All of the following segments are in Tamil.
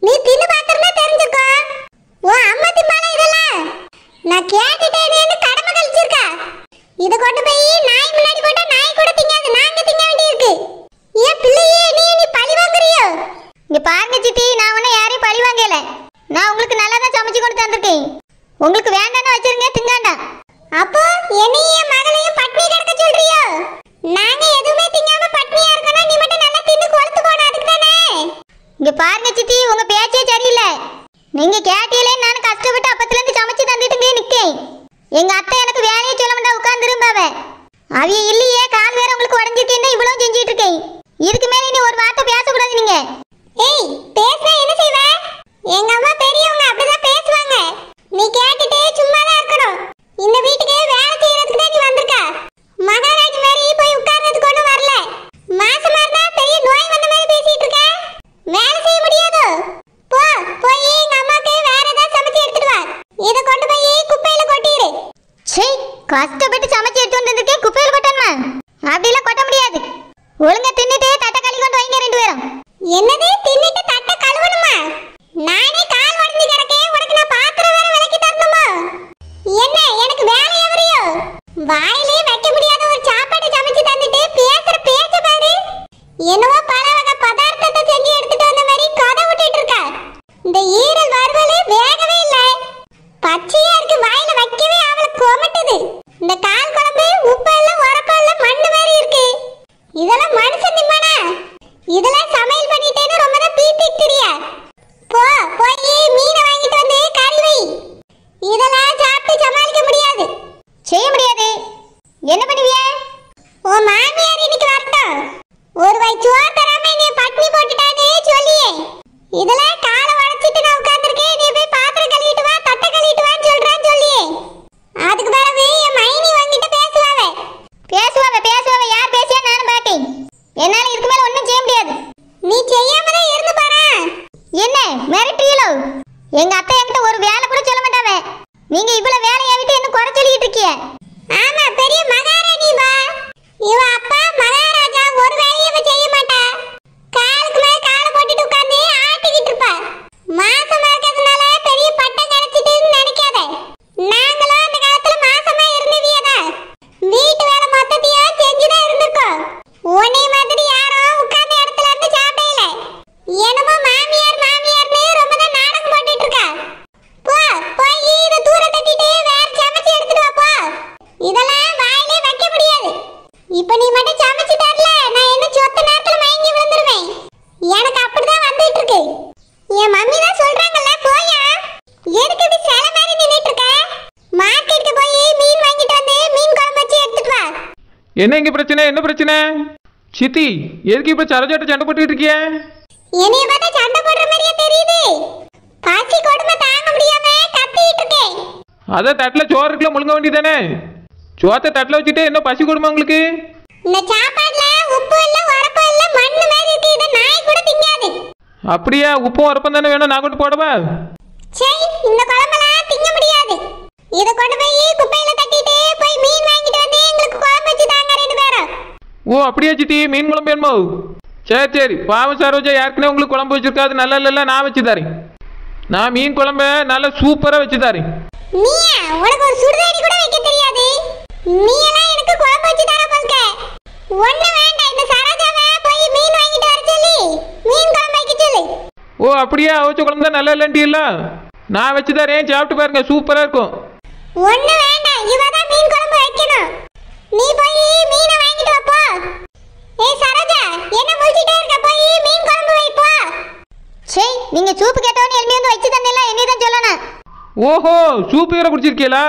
நீ தின்னு பாத்திருந்தா தெரிஞ்சிருக்கும் ஓ அம்மா திம்பால இதெல்லாம் நான் கேட்டுட்டேனேன்னு கடமை கழிச்சிருக்கா இத கொண்டு போய் நாய் முன்னாடி போட்டா நாய் கூட திங்காது நாங்க திங்க வேண்டியிருக்கு ஏன் பிள்ளையே நீ நீ பழி வாங்குறியோ இங்க பாருங்க சித்தி நான் ஒன்னும் யாரையும் பழி வாங்கல நான் உங்களுக்கு நல்லா தான் சமைச்சு கொண்டு தந்திருக்கேன் உங்களுக்கு வேண்டாம்னு வச்சிருங்க திங்காண்டா அப்போ என்னையும் என் மகளையும் பட்னி கிடக்க சொல்றியோ நாங்க எதுவுமே திங்காம பட்னியா இருக்கணும் நீ மட்டும் நல்லா தின்னு கொழுத்து போன அதுக்கு தானே இங்க பாருங்க சித்தி உங்க பேச்சே சரியில்லை நீங்க கேட்டீங்களே நான் கஷ்டப்பட்டு அப்பத்துல இருந்து சமைச்சு தந்துட்டு இங்கே நிக்கேன் எங்க அத்தை எனக்கு வேலையை சொல்ல மாட்டா உட்கார்ந்து இருப்பாவ அவிய இல்லையே கால் வேற உங்களுக்கு உடஞ்சிருக்கேன்னு இவ்வளவு செஞ்சிட்டு இருக்கேன் இதுக்கு மேல இனி ஒரு வார்த்தை பேசக்கூடாது நீங்க ஏய் பேசினா என்ன செய்வ எங்க அம்மா பெரியவங்க அப்படிதான் பேசுவாங்க நீ கேட்டுட்டே சும்மா தான் இருக்கணும் இந்த வீட்டுக்கு வேலை செய்யறதுக்கு தான் நீ வந்திருக்க மகாராஜ் மாதிரி போய் உட்கார்றதுக்கு ஒண்ணும் வரல மாசமா இருந்தா பெரிய நோய் வந்த மாதிரி பேசிட்டு இருக்க வேலை செய்ய முடியாதோ போ போய் எங்க அம்மாக்கு வேற ஏதாவது சமைச்சு எடுத்துட்டு வா இத கொண்டு போய் குப்பையில கொட்டிடு சே கஷ்டப்பட்டு சமைச்சு எடுத்து வந்திருக்கேன் குப்பையில் கொட்டணுமா அப்படிலாம் கொட்ட முடியாது ஒழுங்கா தின்னுட்டு தட்டை கழுவி கொண்டு வைங்க ரெண்டு பேரும் என்னது தின்னுட்டு தட்டை கழுவணுமா நானே கால் உடைஞ்சு கிடக்கேன் உனக்கு நான் பாத்திரம் வேற விலக்கி தரணுமா என்ன எனக்கு வேலை எவரையோ வாயிலே வைக்க முடியாத ஒரு சாப்பாடு சமைச்சு தந்துட்டு பேசுற பேச்ச பாரு என்னவோ பல வகை பதார்த்தத்தை செஞ்சு எடுத்துட்டு வந்த மாதிரி கதை விட்டுட்டு இருக்க இந்த ஈரல் வறுவல் வேகவே இல்ல பச்சையா இருக்கு வாயில வைக்கவே அவளை கொமட்டுது இந்த கால் குழம்பு உப்பு எல்லாம் உரப்பு எல்லாம் மண்ணு மாதிரி இருக்கு இதெல்லாம் மனுஷன் நிம்மானா இதெல்லாம் சமையல் பண்ணிட்டேன்னு ரொம்ப தான் பீத்திட்டு திரியா போ போய் மீனை வாங்கிட்டு வந்து கறி வை இதெல்லாம் சாப்பிட்டு சமாளிக்க முடியாது செய்ய முடியாது என்ன பண்ணுவிய ஓ மாமியார் இன்னைக்கு வரட்டும் ஒரு வாய் சோறு தராம நீ பட்னி போட்டுட்டானே சொல்லியே இதெல்லாம் காலை உடைச்சிட்டு நான் உட்கார்ந்திருக்கேன் நீ போய் பாத்திரம் கழுவிட்டு வா தட்டை கழுவிட்டு வான்னு சொல்றான்னு சொல்லியே அதுக்கு பிறகு என் மைனி வாங்கிட்டு பேசுவாவே பேசுவாவ பேசுவாவ யார் பேசியா நானும் பாட்டேன் என்னால இதுக்கு மேல ஒண்ணும் செய்ய முடியாது நீ செய்யாம தான் இருந்து பாரு என்ன மிரட்டுறீங்களோ எங்க அத்தை என்கிட்ட ஒரு வேலை கூட சொல்ல மாட்டாவ நீங்க இவ்வளவு வேலையை விட்டு என்ன குறை சொல்லிட்டு இருக்கீங்க ஆமா பெரிய மகாராணி பா இவ அப்பா மகாராஜா ஒரு வேலையும் இவ செய்ய மாட்டா காலுக்கு மேல காலை போட்டுட்டு உட்கார்ந்து ஆட்டிக்கிட்டு இருப்பா மாசமா இருக்கிறதுனால பெரிய பட்டம் கிடைச்சிட்டுன்னு நினைக்காத நாங்களும் அந்த காலத்துல மாசமா இருந்தவியதான் வீட்டு வேலை மொத்தத்தையும் செஞ்சுதான் இருந்திருக்கோம் உன்னை மாதிரி யாரும் உட்கார்ந்த இடத்துல இருந்து சாப்பிடல என்னமோ மாமியார் மாமியார்னு ரொம்ப தான் நாடகம் போட்டுட்டு இருக்கா போ போய் இத தூர தட்டிட்டு வேற சமைச்சு எடுத்துட்டு வா போ இதெல்லாம் வாயிலே வைக்க முடியாது இப்ப நீ மட்டும் சமைச்சு தரல நான் என்ன சொத்த நேரத்துல மயங்கி விழுந்துருவேன் எனக்கு அப்படிதான் வந்துட்டு இருக்கு என் மம்மி தான் சொல்றாங்கல்ல போயா எதுக்கு இப்படி சில மாதிரி நின்னுட்டு இருக்க மார்க்கெட்டுக்கு போய் மீன் வாங்கிட்டு வந்து மீன் குழம்பு வச்சு எடுத்துட்டு வா என்ன இங்க பிரச்சனை என்ன பிரச்சனை சித்தி எதுக்கு இப்ப சரஜோட்ட சண்டை போட்டுக்கிட்டு இருக்கிய என்னைய பார்த்தா சண்டை போடுற மாதிரியே தெரியுது பசி கொடுமை தாங்க முடியாம கத்திட்டு இருக்கேன் அதான் தட்டில் சோறு இருக்குல்ல முழுங்க வேண்டியதானே சோத்தை தட்டில் வச்சுட்டு என்ன பசி கொடுமா உங்களுக்கு இந்த சாப்பாடுல உப்பு இல்ல உரப்பு இல்ல மண்ணு மாதிரி இருக்கு இத நாய் கூட திங்காது அப்படியா உப்பும் உரப்பம் தானே வேணும் நான் கொண்டு போடவா சரி இந்த குழம்பெல்லாம் திங்க முடியாது இத கொண்டு போய் குப்பையில தட்டிட்டு போய் மீன் வாங்கிட்டு வந்து எங்களுக்கு குழம்பு வச்சு தாங்க ரெண்டு பேரும் ஓ அப்படியா சித்தி மீன் குழம்பு வேணுமோ சரி சரி பாவம் சரோஜா யாருக்குனே உங்களுக்கு குழம்பு வச்சிருக்காது நல்லா இல்லைல்ல நான் வச்சு தரேன் நான் மீன் குழம்ப நல்லா சூப்பராக வச்சு தரேன் நீயா உனக்கு ஒரு சுடுதண்ணி கூட வைக்க தெரியாது நீ எல்லாம் எனக்கு குழம்பு வச்சு தர போல்க ஒண்ணு வேண்டாம் இந்த சரோஜாவை போய் மீன் வாங்கிட்டு வர சொல்லி மீன் குழம்பு வைக்க சொல்லு ஓ அப்படியா அவச்ச குழம்பு தான் நல்லா இல்லைன்ட்டில்ல நான் வச்சு தரேன் சாப்பிட்டு பாருங்க சூப்பராக இருக்கும் ஒண்ணு வேண்டாம் இவ தான் மீன் குழம்பு வைக்கணும் நீ போய் மீனை வாங்கிட்டு வா போ ஏய் சரோஜா என்ன முழிச்சிட்டே இருக்க போய் மீன் குழம்பு வை போ சே நீங்க சூப்பு கேட்டவனே எலும்பி வந்து வச்சு தந்தேலாம் என்னை தான் சொல்லணும் ஓஹோ சூப்பு வேற குடிச்சிருக்கீங்களா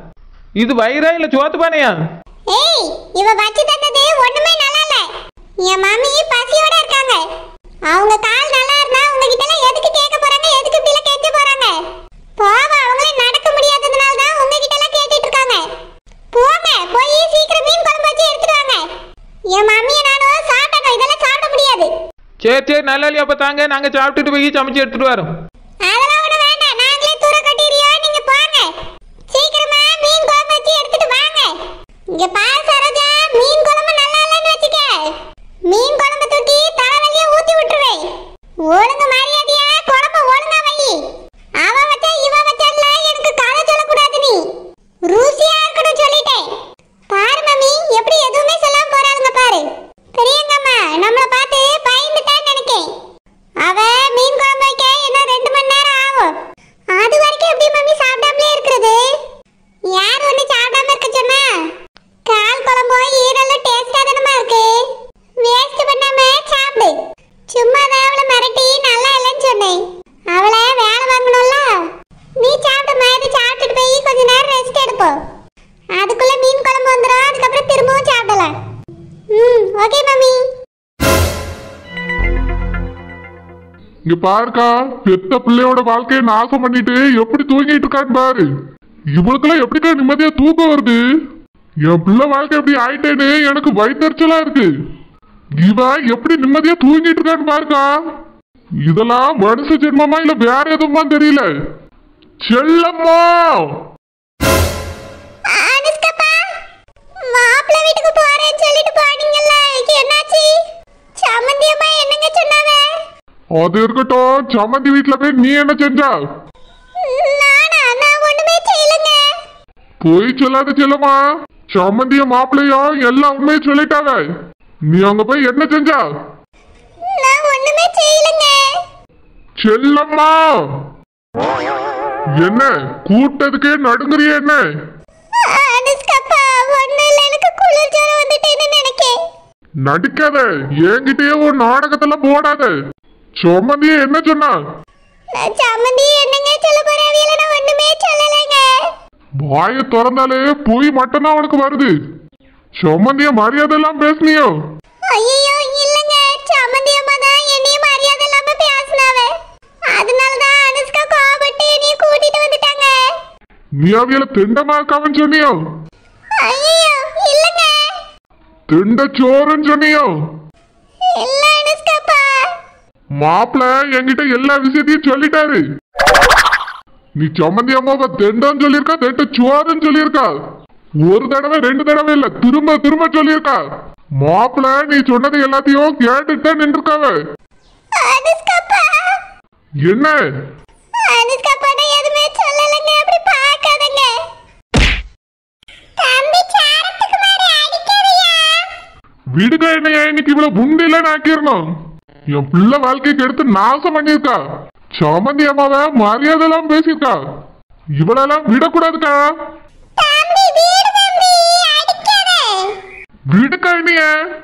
இது வயிறா இல்லை சோத்து பானையா ஏய் இவ வச்சு தந்தது ஒண்ணுமே நல்லா இல்ல என் மம்மி பசியோட இருக்காங்க அவங்க கால் நல்லா இருந்தா உங்ககிட்ட எல்லாம் எதுக்கு கேட்க போறாங்க எதுக்கு இப்படி எல்லாம் கேட்க போறாங்க போவ அவங்களே நடக்க முடியாததுனால தான் உங்ககிட்ட எல்லாம் கேட்டுட்டு இருக்காங்க போங்க போய் சீக்கிரம் மீன் குழம்பு வச்சு எடுத்துட்டு வாங்க என் மம்மியை நானும் சாப்பிடணும் இதெல்லாம் சாப்பிட முடியாது சரி சரி நல்லா இல்லையா அப்போ தாங்க நாங்கள் சாப்பிட்டுட்டு போய் சமைச்சு எடுத்துட்டு வரோம் அதெல்லாம் ஒண்ணு வேண்டாம் நாங்களே தூர கட்டிடுறியோ நீங்க போங்க சீக்கிரமா மீன் குழம்பு வச்சு எடுத்துட்டு வாங்க இங்க பாரு சரோஜா மீன் குழம்பு நல்லா இல்லைன்னு வச்சுக்க மீன் குழம்பு தூக்கி தலைவலியா ஊத்தி விட்டுருவேன் ஒழுங்கு மரியாதையா குழம்பு பாருக்கா பெத்த பிள்ளையோட வாழ்க்கையை நாசம் பண்ணிட்டு எப்படி தூங்கிட்டு இருக்கான்னு பாரு இவளுக்கெல்லாம் எப்படிக்கா நிம்மதியா தூக்கம் வருது என் பிள்ளை வாழ்க்கை எப்படி ஆயிட்டேன்னு எனக்கு வயிற்றுச்சலா இருக்கு இவ எப்படி நிம்மதியா தூங்கிட்டு இருக்கான்னு பாருக்கா இதெல்லாம் மனுஷ ஜென்மமா இல்ல வேற எதுவுமா தெரியல செல்லம்மா அனுஷ்காப்பா மாப்பிள்ளை வீட்டுக்கு போறேன்னு சொல்லிட்டு போனீங்கல்ல என்னாச்சு சம்மந்தி அம்மா என்னங்க சொன்னாங்க அது இருக்கட்டும் சம்மந்தி வீட்டுல போய் நீ என்ன செஞ்சா நானா நான் ஒண்ணுமே செய்யலங்க போய் சொல்லாத செல்லம்மா சம்மந்திய மாப்பிள்ளையும் எல்லாம் உண்மையை சொல்லிட்டாங்க நீ அங்க போய் என்ன செஞ்சா நான் ஒண்ணுமே செய்யலங்க செல்லம்மா என்ன கூட்டத்துக்கே நடுங்குறிய என்ன அனுஷ்காப்பா ஒண்ணும் இல்ல எனக்கு குளிர் ஜுரம் வந்துட்டேன்னு நினைக்கேன் நடிக்காத என்கிட்டயே ஒரு நாடகத்தெல்லாம் போடாத சம்மந்திய என்ன சொன்னா நான் சம்மந்தி என்னங்க சொல்ல போறேன் அவியல நான் ஒண்ணுமே சொல்லலைங்க வாயை திறந்தாலே பொய் மட்டும்தான் உனக்கு வருது சம்மந்திய மரியாதை எல்லாம் பேசுனியோ ஐயோ இல்லங்க சம்மந்தி அம்மா தான் என்னையும் மரியாதை இல்லாம பேசினாவ அதனால தான் அனுஷ்கா கோவப்பட்டு என்னையும் கூட்டிட்டு வந்துட்டாங்க நீ அவியல திண்டமா இருக்காவன்னு சொன்னியோ ஐயோ இல்லங்க திண்ட சோறுன்னு சொன்னியோ இல்ல அனுஷ்காப்பா மாப்பிள என்கிட்ட எல்லா விஷயத்தையும் சொல்லிட்டாரு நீ சம்மந்தி அம்மாவை தெண்டன்னு சொல்லியிருக்கா தெட்ட சோறுன்னு சொல்லியிருக்கா ஒரு தடவை ரெண்டு தடவை இல்ல திரும்ப திரும்ப சொல்லியிருக்கா மாப்பிள நீ சொன்னது எல்லாத்தையும் கேட்டுட்டு நின்றுருக்காவ அனுஷ்காப்பா என்ன அனுஷ்காப்பா நான் எதுவுமே சொல்லலைங்க அப்படி பார்க்காதங்க தம்பி சாரத்துக்கு மாதிரி அடிக்காதயா விடுக என்னையா இன்னைக்கு இவ்வளவு புண்டில ஆக்கிடணும் என் பிள்ளை வாழ்க்கைக்கு எடுத்து நாசம் பண்ணியிருக்கா சம்மந்தி அம்மாவை மரியாதை எல்லாம் பேசியிருக்கா இவளெல்லாம் விடக்கூடாதுக்கா தம்பி வீடு தம்பி அடிக்காத விடுக்கா என்னைய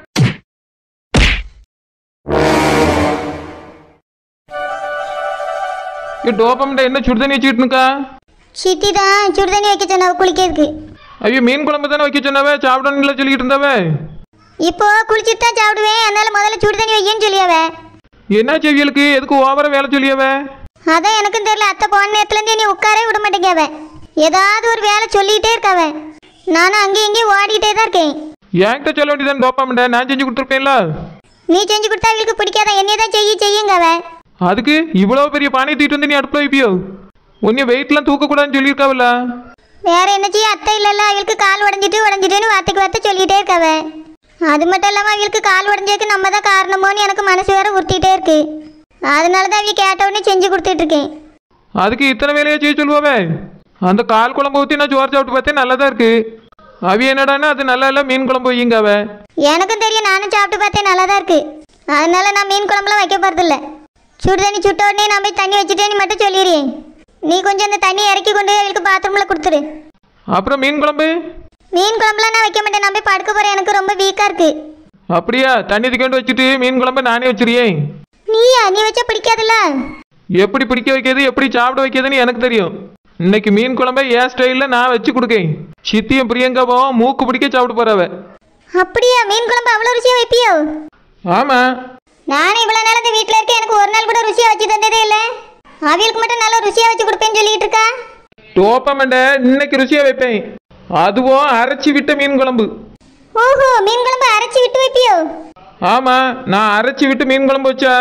ஏ டோப்பம்ட்ட என்ன சுடுதண்ணி வச்சுக்கிட்டுனுக்கா சித்தி தான் சுடுதண்ணி வைக்க சொன்னாவ குளிக்கிறதுக்கு ஐயோ மீன் குழம்பு தானே வைக்க சொன்னவே சாப்பிடணும்ல சொல்லிக்கிட்டு இருந்தவே இப்போ குளிச்சுட்டு தான் சாப்பிடுவேன் அதனால முதல்ல சுடுதண்ணி வையன்னு சொல்லியாவ என்ன செவியலுக்கு எதுக்கு ஓவரா வேலை சொல்லியவே அதான் எனக்கும் தெரியல அத்தை போன நேரத்துலேருந்து நீ உட்காரவே விட மாட்டேங்காவ ஏதாவது ஒரு வேலை சொல்லிக்கிட்டே இருக்காவ நானும் அங்கேயும் இங்கேயும் ஓடிக்கிட்டே தான் இருக்கேன் என்கிட்ட சொல்ல வேண்டியதான் டோப்பம்ட்ட நான் செஞ்சு கொடுத்துருப்பேன்ல நீ செஞ்சு கொடுத்தா அவளுக்கு பிடிக்காத என்னைய தான் செய்ய செய்யுங்காவ அதுக்கு இவ்வளவு பெரிய பானையை தூக்கிட்டு வந்து நீ அடுப்பில் வைப்பியோ உன்னைய வெயிட்லாம் தூக்கக்கூடாதுன்னு சொல்லியிருக்காவில்ல வேற என்ன செய்ய அத்தை இல்லைல்ல அவளுக்கு கால் உடஞ்சிட்டு உடஞ்சிட்டுன்னு வார்த்தைக்கு வார்த்தை சொல்லிட்டே இருக்காவ அது மட்டும் இல்லாமல் அவளுக்கு கால் உடஞ்சதுக்கு நம்ம தான் காரணமோன்னு எனக்கு மனசு வேற உறுத்திட்டே இருக்கு அதனால தான் அவ கேட்ட உடனே செஞ்சு கொடுத்துட்டு இருக்கேன் அதுக்கு இத்தனை வேலையா செய்ய சொல்லுவாவே அந்த கால் குழம்பு ஊற்றி நான் சோறு சாப்பிட்டு பார்த்தேன் நல்லா தான் இருக்கு அவி என்னடான்னா அது நல்லா இல்லை மீன் குழம்பு வையுங்க அவ எனக்கும் தெரியும் நானும் சாப்பிட்டு பார்த்தேன் நல்லா தான் இருக்கு அதனால நான் மீன் குழம்புலாம் வைக்க போகிறதில்ல சுடு தண்ணி சுட்ட உடனே நான் போய் தண்ணி வச்சுட்டேன்னு மட்டும் சொல்லிடுறேன் நீ கொஞ்சம் அந்த தண்ணி இறக்கி கொண்டு போய் அவளுக்கு பாத்ரூமில் கொடுத்துரு அப்புறம் மீன் குழம்பு மீன் குழம்புலாம் நான் வைக்க மாட்டேன் நான் போய் படுக்க போகிறேன் எனக்கு ரொம்ப வீக்காக இருக்கு அப்படியா தண்ணி திக்கண்டு வச்சுட்டு மீன் குழம்பு நானே வச்சிருக்கேன் நீயா நீ வச்சா பிடிக்காதுல்ல எப்படி பிடிக்க வைக்கிறது எப்படி சாப்பிட வைக்கிறதுன்னு எனக்கு தெரியும் இன்னைக்கு மீன் குழம்பை என் ஸ்டைலில் நான் வச்சு கொடுக்கேன் சித்தியும் பிரியங்காவும் மூக்கு பிடிக்க சாப்பிட்டு போறவ அப்படியா மீன் குழம்பு அவ்வளோ ருசியாக வைப்பியோ ஆமாம் நானும் இவ்வளோ நாள் இந்த வீட்டில் இருக்கேன் எனக்கு ஒரு நாள் கூட ருசியாக வச்சு தந்ததே இல்லை அவியலுக்கு மட்டும் நல்லா ருசியாக வச்சு கொடுப்பேன்னு சொல்லிட்டு இருக்கா டோப்பமண்ட இன்னைக்கு ருசியாக வைப்பேன் அதுவும் அரைச்சி விட்ட மீன் குழம்பு ஓஹோ மீன் குழம்பு அரைச்சி விட்டு வைப்பியோ ஆமாம் நான் அரைச்சி விட்டு மீன் குழம்பு வச்சா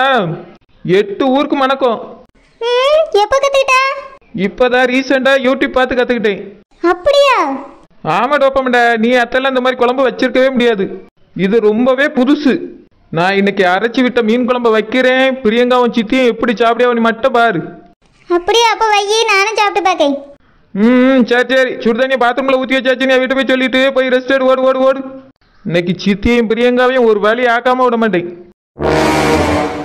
எட்டு ஊருக்கு மணக்கும் ம் எப்போ கற்றுக்கிட்டா இப்போதான் ரீசெண்டாக யூடியூப் பார்த்து கற்றுக்கிட்டேன் அப்படியா ஆமாம் டோப்பமண்ட நீ அத்தெல்லாம் இந்த மாதிரி குழம்பு வச்சிருக்கவே முடியாது இது ரொம்பவே புதுசு நான் இன்னைக்கு அரைச்சி விட்ட மீன் குழம்பு வைக்கிறேன் பிரியங்காவும் சித்தியும் எப்படி சாப்பிடியா நீ மட்டும் பாரு அப்படியா அப்போ வையி நானும் சாப்பிட்டு பார்க்கேன் ம் சரி சரி சுடுதண்ணி பாத்ரூமில் ஊற்றி வச்சாச்சு நீ வீட்டு போய் சொல்லிட்டு போய் ரெஸ்ட் எடு ஓடு ஓடு ஓடு இன்னைக்கு சித்தியையும் பிரியங்காவையும் ஒரு வழி ஆக்காம விட மாட்டேன்